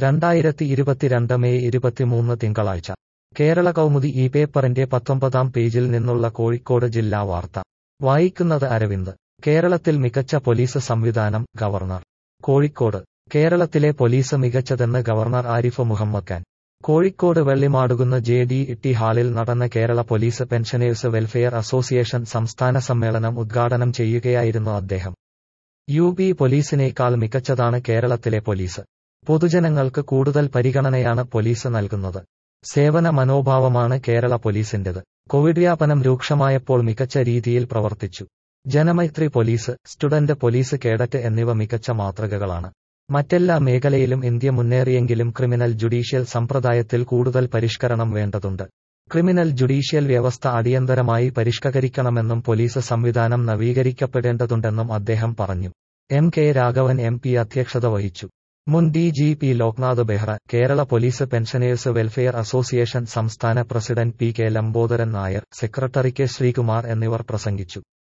രണ്ടായിരത്തി ഇരുപത്തിരണ്ട് മെയ് ഇരുപത്തിമൂന്ന് തിങ്കളാഴ്ച കേരള കൗമുദി ഈ പേപ്പറിന്റെ പത്തൊമ്പതാം പേജിൽ നിന്നുള്ള കോഴിക്കോട് ജില്ലാ വാർത്ത വായിക്കുന്നത് അരവിന്ദ് കേരളത്തിൽ മികച്ച പോലീസ് സംവിധാനം ഗവർണർ കോഴിക്കോട് കേരളത്തിലെ പോലീസ് മികച്ചതെന്ന് governor Arif Mohammed Khan Kozhikode Vellimadukunnu J D T ഹാളിൽ നടന്ന Kerala police pensioners welfare association സംസ്ഥാന സമ്മേളനം ഉദ്ഘാടനം ചെയ്യുകയായിരുന്നു അദ്ദേഹം യു പി പോലീസിനേക്കാൾ മികച്ചതാണ് കേരളത്തിലെ പോലീസ് പൊതുജനങ്ങൾക്ക് കൂടുതൽ പരിഗണനയാണ് പോലീസ് നൽകുന്നത് സേവന മനോഭാവമാണ് കേരള പോലീസിന്റേത് കോവിഡ് വ്യാപനം രൂക്ഷമായപ്പോൾ മികച്ച രീതിയിൽ പ്രവർത്തിച്ചു Janamaithri police student police cadet എന്നിവ മികച്ച മാതൃകകളാണ് മറ്റെല്ലാ മേഖലയിലും ഇന്ത്യ മുന്നേറിയെങ്കിലും ക്രിമിനൽ ജുഡീഷ്യൽ സമ്പ്രദായത്തിൽ കൂടുതൽ പരിഷ്കരണം വേണ്ടതുണ്ട് ക്രിമിനൽ ജുഡീഷ്യൽ വ്യവസ്ഥ അടിയന്തരമായി പരിഷ്കരിക്കണമെന്നും പോലീസ് സംവിധാനം നവീകരിക്കപ്പെടേണ്ടതുണ്ടെന്നും അദ്ദേഹം പറഞ്ഞു M K Raghavan M P അധ്യക്ഷത വഹിച്ചു മുൻ D G P Loknath Behera Kerala police pensioners welfare association സംസ്ഥാന president P K Lambodaran Nair secretary K Sreekumar എന്നിവർ പ്രസംഗിച്ചു